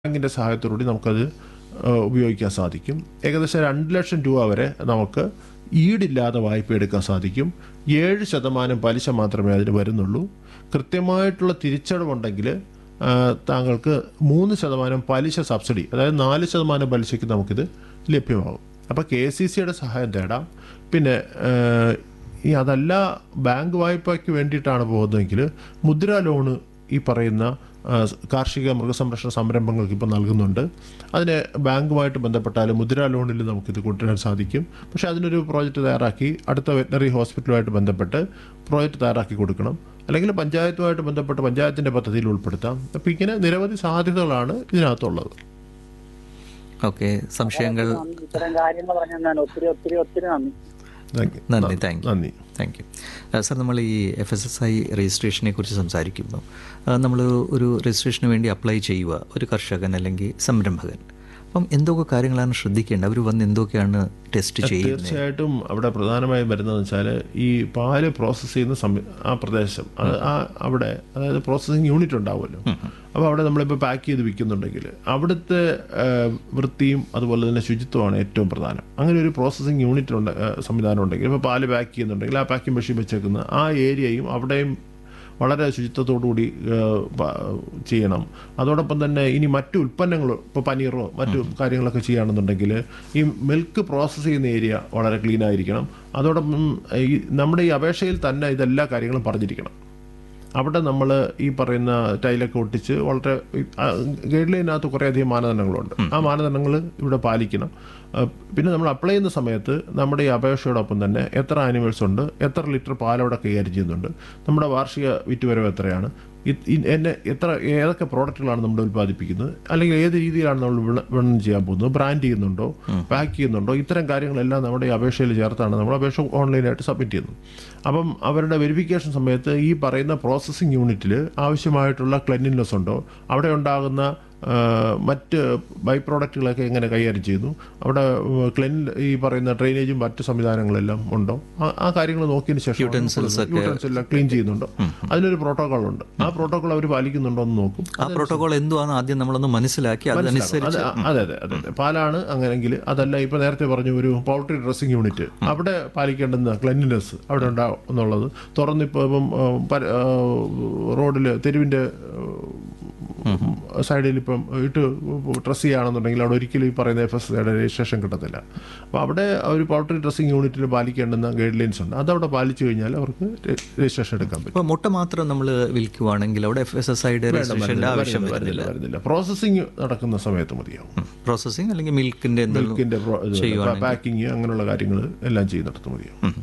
ബാങ്കിൻ്റെ സഹായത്തോടുകൂടി നമുക്കത് ഏഹ്, ഉപയോഗിക്കാൻ സാധിക്കും ഏകദേശം രണ്ട് ലക്ഷം രൂപ വരെ നമുക്ക് ഈടില്ലാതെ വായ്പ എടുക്കാൻ സാധിക്കും ഏഴ് ശതമാനം പലിശ മാത്രമേ അതിന് വരുന്നുള്ളൂ കൃത്യമായിട്ടുള്ള തിരിച്ചടവുണ്ടെങ്കിൽ ഏഹ്, താങ്കൾക്ക് മൂന്ന് ശതമാനം പലിശ സബ്സിഡി അതായത് നാല് ശതമാനം പലിശയ്ക്ക് നമുക്കിത് ലഭ്യമാകും അപ്പോൾ കെ സി സിയുടെ സഹായം തേടാം പിന്നെ ഏഹ്, ഈ അതല്ല ബാങ്ക് വായ്പയ്ക്ക് വേണ്ടിയിട്ടാണ് പോകുന്നതെങ്കിൽ മുദ്രാ ലോണ് ഈ പറയുന്ന ആ, കാർഷിക മൃഗസംരക്ഷണ സംരംഭങ്ങൾക്ക് ഇപ്പോൾ നൽകുന്നുണ്ട് അതിന് ബാങ്കുമായിട്ട് ബന്ധപ്പെട്ടാൽ മുദ്രാ ലോണിൽ നമുക്കിത് കൊണ്ടുവരാൻ സാധിക്കും പക്ഷേ അതിനൊരു പ്രോജക്റ്റ് തയ്യാറാക്കി അടുത്ത വെറ്റനറി ഹോസ്പിറ്റലുമായിട്ട് ബന്ധപ്പെട്ട് പ്രോജക്റ്റ് തയ്യാറാക്കി കൊടുക്കണം അല്ലെങ്കിൽ പഞ്ചായത്തുമായിട്ട് ബന്ധപ്പെട്ട് പഞ്ചായത്തിൻ്റെ പദ്ധതിയിൽ ഉൾപ്പെടുത്താം അപ്പോൾ ഇങ്ങനെ നിരവധി സാധ്യതകളാണ് ഇതിനകത്തുള്ളത് ഓക്കെ സംശയങ്ങൾ നന്ദി. ഇത്തരം കാര്യങ്ങൾ പറഞ്ഞാൽ ഒത്തിരി ഒത്തിരി ഒത്തിരി നന്ദി താങ്ക് യു നന്ദി താങ്ക് യു നന്ദി താങ്ക് യു സാർ നമ്മൾ ഈ എഫ് എസ് എസ് ഐ രജിസ്ട്രേഷനെ കുറിച്ച് സംസാരിക്കുമ്പോൾ നമ്മൾ ഒരു രജിസ്ട്രേഷന് വേണ്ടി അപ്ലൈ ചെയ്യുക ഒരു കർഷകൻ അല്ലെങ്കിൽ സംരംഭകൻ അപ്പം എന്തൊക്കെ കാര്യങ്ങളാണ് ശ്രദ്ധിക്കേണ്ടത് അവർ വന്ന് എന്തൊക്കെയാണ് ടെസ്റ്റ് ചെയ്യുന്നത് തീർച്ചയായിട്ടും അവിടെ പ്രധാനമായും വരുന്നതെന്ന് വെച്ചാൽ ഈ പാല് പ്രോസസ്സ് ചെയ്യുന്ന സമയ ആ പ്രദേശം അത് ആ അവിടെ അതായത് പ്രോസസ്സിങ് യൂണിറ്റ് ഉണ്ടാവുമല്ലോ അപ്പോൾ അവിടെ നമ്മളിപ്പോൾ പാക്ക് ചെയ്ത് വിൽക്കുന്നുണ്ടെങ്കിൽ അവിടുത്തെ ആ, വൃത്തിയും അതുപോലെ തന്നെ ശുചിത്വമാണ് ഏറ്റവും പ്രധാനം അങ്ങനെ ഒരു പ്രോസസ്സിങ് യൂണിറ്റ് ഉണ്ട് ആ, സംവിധാനം ഉണ്ടെങ്കിൽ ഇപ്പോൾ പാല് പാക്ക് ചെയ്യുന്നുണ്ടെങ്കിൽ ആ പാക്കിംഗ് മെഷീൻ വെച്ചേക്കുന്ന ആ ഏരിയയും അവിടെയും വളരെ ശുചിത്വത്തോടുകൂടി ഏഹ്, പ- ചെയ്യണം അതോടൊപ്പം തന്നെ ഇനി മറ്റു ഉൽപ്പന്നങ്ങൾ ഇപ്പോൾ പനീറോ മറ്റു കാര്യങ്ങളൊക്കെ ചെയ്യുകയാണെന്നുണ്ടെങ്കിൽ ഈ മിൽക്ക് പ്രോസസ്സ് ചെയ്യുന്ന ഏരിയ വളരെ ക്ലീൻ ആയിരിക്കണം അതോടൊപ്പം ഈ നമ്മുടെ ഈ അപേക്ഷയിൽ തന്നെ ഇതെല്ലാ കാര്യങ്ങളും പറഞ്ഞിരിക്കണം അവിടെ നമ്മൾ ഈ പറയുന്ന ടൈലൊക്കെ ഒട്ടിച്ച് വളരെ ഗൈഡ് ലൈനകത്ത് കുറേയധികം മാനദണ്ഡങ്ങളുണ്ട് ആ മാനദണ്ഡങ്ങൾ ഇവിടെ പാലിക്കണം ആ, പിന്നെ നമ്മൾ അപ്ലൈ ചെയ്യുന്ന സമയത്ത് നമ്മുടെ ഈ അപേക്ഷയോടൊപ്പം തന്നെ എത്ര ആനിമൽസ് ഉണ്ട് എത്ര ലിറ്റർ പാലവിടെ കൈകാര്യം ചെയ്യുന്നുണ്ട് നമ്മുടെ വാർഷിക വിറ്റുവരവ് എത്രയാണ് ഇത് ഇ- എന്നെ എത്ര ഏതൊക്കെ പ്രോഡക്റ്റുകളാണ് നമ്മൾ ഉൽപ്പാദിപ്പിക്കുന്നത് അല്ലെങ്കിൽ ഏത് രീതിയിലാണ് നമ്മൾ വിള- വിപണനം ചെയ്യാൻ പോകുന്നത് ബ്രാൻഡ് ചെയ്യുന്നുണ്ടോ പാക്ക് ചെയ്യുന്നുണ്ടോ ഇത്തരം കാര്യങ്ങളെല്ലാം നമ്മുടെ ഈ അപേക്ഷയിൽ ചേർത്താണ് നമ്മൾ അപേക്ഷ ഓൺലൈനായിട്ട് സബ്മിറ്റ് ചെയ്യുന്നത് അപ്പം അവരുടെ വെരിഫിക്കേഷൻ സമയത്ത് ഈ പറയുന്ന പ്രോസസ്സിംഗ് യൂണിറ്റിൽ ആവശ്യമായിട്ടുള്ള ക്ലെൻലിനെസ് ഉണ്ടോ അവിടെ ഉണ്ടാകുന്ന ആ, മറ്റ് ബൈ പ്രോഡക്റ്റുകളൊക്കെ എങ്ങനെ കൈകാര്യം ചെയ്യുന്നു അവിടെ ക്ലെൻ ഈ പറയുന്ന ഡ്രെയിനേജും മറ്റ് സംവിധാനങ്ങളെല്ലാം ഉണ്ടോ ആ- ആ കാര്യങ്ങൾ നോക്കിയതിന് ശേഷം Utensils ഒക്കെ- യൂട്ടൻസ് എല്ലാം ക്ലീൻ ചെയ്യുന്നുണ്ടോ അതിനൊരു പ്രോട്ടോകോൾ ഉണ്ട് ആ പ്രോട്ടോകോൾ അവർ പാലിക്കുന്നുണ്ടോ എന്ന് നോക്കും ആ പ്രോട്ടോകോൾ എന്തുവാണ് ആദ്യം നമ്മളൊന്ന് മനസ്സിലാക്കി അതനുസരിച്ച് അത് അതെ അതെ അതെ അതെ പാലാണ് അങ്ങനെങ്കിൽ അതല്ല ഇപ്പൊ നേരത്തെ പറഞ്ഞു ഒരു പൗൾട്രി ഡ്രസ്സിംഗ് യൂണിറ്റ് അവിടെ പാലിക്കേണ്ടുന്ന ക്ലെൻലിനെസ് അവിടെ ഉണ്ടാവും എന്നുള്ളത് തുറന്നിപ്പോ ഇപ്പം റോഡിൽ തെരുവിന്റെ സൈഡിൽ ഇപ്പം ഇട്ട് ഡ്രസ്സ് ചെയ്യുകയാണെന്നുണ്ടെങ്കിൽ അവിടെ ഒരിക്കലും ഈ പറയുന്ന എഫ് എസ് രജിസ്ട്രേഷൻ കിട്ടത്തില്ല അപ്പോൾ അവിടെ ഒരു പൗൾട്രി ഡ്രസ്സിംഗ് യൂണിറ്റിൽ പാലിക്കേണ്ടുന്ന ഗൈഡ് ലൈൻസ് ഉണ്ട് അതവിടെ പാലിച്ചു കഴിഞ്ഞാൽ അവർക്ക് രജിസ്ട്രേഷൻ എടുക്കാൻ പറ്റും ഇപ്പൊ മുട്ട മാത്രം നമ്മൾ വിൽക്കുവാണെങ്കിൽ അവിടെ എഫ് എസ് എസ് ഐയുടെ രജിസ്ട്രേഷന്റെ ആവശ്യം വരുന്നില്ല വരുന്നില്ല വരുന്നില്ല പ്രോസസ്സിംഗ് നടക്കുന്ന സമയത്ത് മതിയാവും പ്രോസസ്സിംഗ് അല്ലെങ്കിൽ മിൽക്കിന്റെ എന്തെങ്കിലും മിൽക്കിന്റെ പാക്കിങ് അങ്ങനെയുള്ള കാര്യങ്ങൾ എല്ലാം ചെയ്യുന്നിടത്ത് മതിയാവും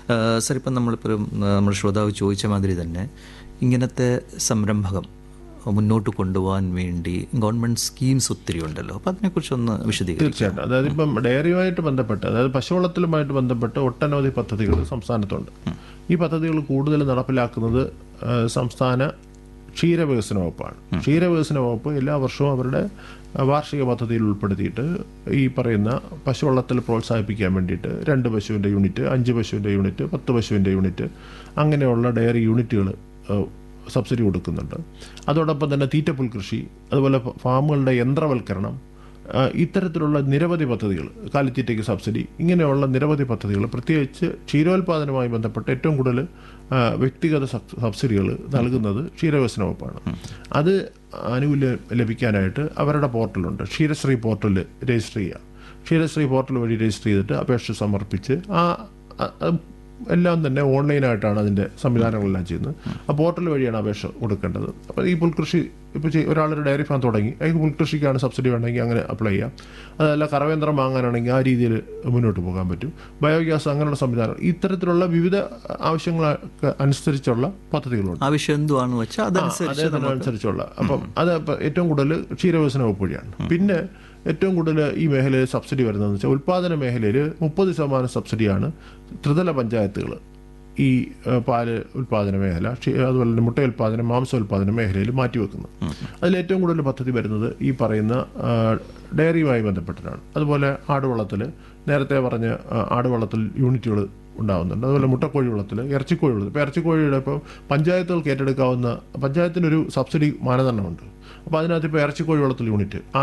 സർ ഇപ്പം നമ്മളിപ്പോൾ നമ്മുടെ ശ്രോതാവ് ചോദിച്ച മാതിരി തന്നെ ഇങ്ങനത്തെ സംരംഭകം മുന്നോട്ട് കൊണ്ടുപോകാൻ വേണ്ടി ഗവൺമെന്റ് സ്കീംസ് ഒത്തിരി ഉണ്ടല്ലോ അപ്പം അതിനെക്കുറിച്ചൊന്ന് വിശദീകരിക്കും തീർച്ചയായിട്ടും അതായത് ഇപ്പം ഡയറിയുമായിട്ട് ബന്ധപ്പെട്ട് അതായത് പശുവളത്തിലുമായിട്ട് ബന്ധപ്പെട്ട് ഒട്ടനവധി പദ്ധതികൾ സംസ്ഥാനത്തുണ്ട് ഈ പദ്ധതികൾ കൂടുതൽ നടപ്പിലാക്കുന്നത് ആ, സംസ്ഥാന ക്ഷീരവികസന വകുപ്പാണ് ക്ഷീരവികസന വകുപ്പ് എല്ലാ വർഷവും അവരുടെ ആ, വാർഷിക പദ്ധതിയിൽ ഉൾപ്പെടുത്തിയിട്ട് ഈ പറയുന്ന പശുവളത്തിൽ പ്രോത്സാഹിപ്പിക്കാൻ വേണ്ടിയിട്ട് രണ്ട് പശുവിൻ്റെ യൂണിറ്റ് അഞ്ച് പശുവിൻ്റെ യൂണിറ്റ് പത്ത് പശുവിൻ്റെ യൂണിറ്റ് അങ്ങനെയുള്ള ഡയറി യൂണിറ്റുകൾ സബ്സിഡി കൊടുക്കുന്നുണ്ട് അതോടൊപ്പം തന്നെ തീറ്റപ്പുൽ കൃഷി അതുപോലെ ഫ- ഫാമുകളുടെ യന്ത്രവൽക്കരണം ആ, ഇത്തരത്തിലുള്ള നിരവധി പദ്ധതികൾ കാലിത്തീറ്റയ്ക്ക് സബ്സിഡി ഇങ്ങനെയുള്ള നിരവധി പദ്ധതികൾ പ്രത്യേകിച്ച് ക്ഷീരോത്പാദനവുമായി ബന്ധപ്പെട്ട് ഏറ്റവും കൂടുതൽ ആ, വ്യക്തിഗത സബ്- സബ്സിഡികൾ നൽകുന്നത് ക്ഷീരവികസന വകുപ്പാണ് അത് ആനുകൂല്യം ലഭിക്കാനായിട്ട് അവരുടെ പോർട്ടലുണ്ട് ക്ഷീരശ്രീ പോർട്ടലിൽ രജിസ്റ്റർ ചെയ്യുക ക്ഷീരശ്രീ പോർട്ടൽ വഴി രജിസ്റ്റർ ചെയ്തിട്ട് അപേക്ഷ സമർപ്പിച്ച് ആ ആ- ആ എല്ലാം തന്നെ ഓൺലൈനായിട്ടാണ് അതിൻ്റെ സംവിധാനങ്ങളെല്ലാം ചെയ്യുന്നത് ആ പോർട്ടൽ വഴിയാണ് അപേക്ഷ കൊടുക്കേണ്ടത് അപ്പോൾ ഈ പുൽകൃഷി ഇപ്പോൾ ഒരാളൊരു ഡയറി ഫാം തുടങ്ങി അയാൾക്ക് പുൽകൃഷിക്കാണ് സബ്സിഡി വേണമെങ്കിൽ അങ്ങനെ അപ്ലൈ ചെയ്യാം അതല്ല കറവേന്ദ്രം വാങ്ങാനാണെങ്കിൽ ആ രീതിയിൽ മുന്നോട്ട് പോകാൻ പറ്റും ബയോഗ്യാസ് അങ്ങനെയുള്ള സംവിധാനം ഇത്തരത്തിലുള്ള വിവിധ ആവശ്യങ്ങൾക്ക് അനുസരിച്ചുള്ള പദ്ധതികളുണ്ട് ആവശ്യം എന്തുവാണെന്ന് വെച്ചാൽ അതനുസരിച്ച് അതനുസരിച്ചുള്ള അപ്പം അത് ഇപ്പം ഏറ്റവും കൂടുതൽ ക്ഷീരവികസന വകുപ്പ് വഴിയാണ് പിന്നെ ഏറ്റവും കൂടുതൽ ഈ മേഖലയിൽ സബ്സിഡി വരുന്നതെന്ന് വെച്ചാൽ ഉൽപ്പാദന മേഖലയിൽ മുപ്പത് ശതമാനം സബ്സിഡിയാണ് ത്രിതല പഞ്ചായത്തുകൾ ഈ ഏഹ്, പാല് ഉൽപ്പാദന മേഖല ക്ഷീ- അതുപോലെ തന്നെ മുട്ട ഉൽപ്പാദനം മാംസ ഉൽപ്പാദന മേഖലയിൽ മാറ്റിവെക്കുന്നത് അതിൽ ഏറ്റവും കൂടുതൽ പദ്ധതി വരുന്നത് ഈ പറയുന്ന ആ, ഡയറിയുമായി ബന്ധപ്പെട്ടിട്ടാണ് അതുപോലെ ആടുവളത്തിൽ നേരത്തെ പറഞ്ഞ ആ, ആടുവളത്തിൽ യൂണിറ്റുകൾ ഉണ്ടാകുന്നുണ്ട് അതുപോലെ മുട്ടക്കോഴി വളത്തിൽ ഇറച്ചിക്കോഴി വളത്തിൽ ഇപ്പോൾ ഇറച്ചിക്കോഴിയുടെ ഇപ്പോൾ പഞ്ചായത്തുകൾക്ക് ഏറ്റെടുക്കാവുന്ന പഞ്ചായത്തിനൊരു സബ്സിഡി മാനദണ്ഡമുണ്ട് അപ്പോൾ അതിനകത്ത് ഇപ്പോൾ ഇറച്ചിക്കോഴി വളത്തിൽ യൂണിറ്റ് ആ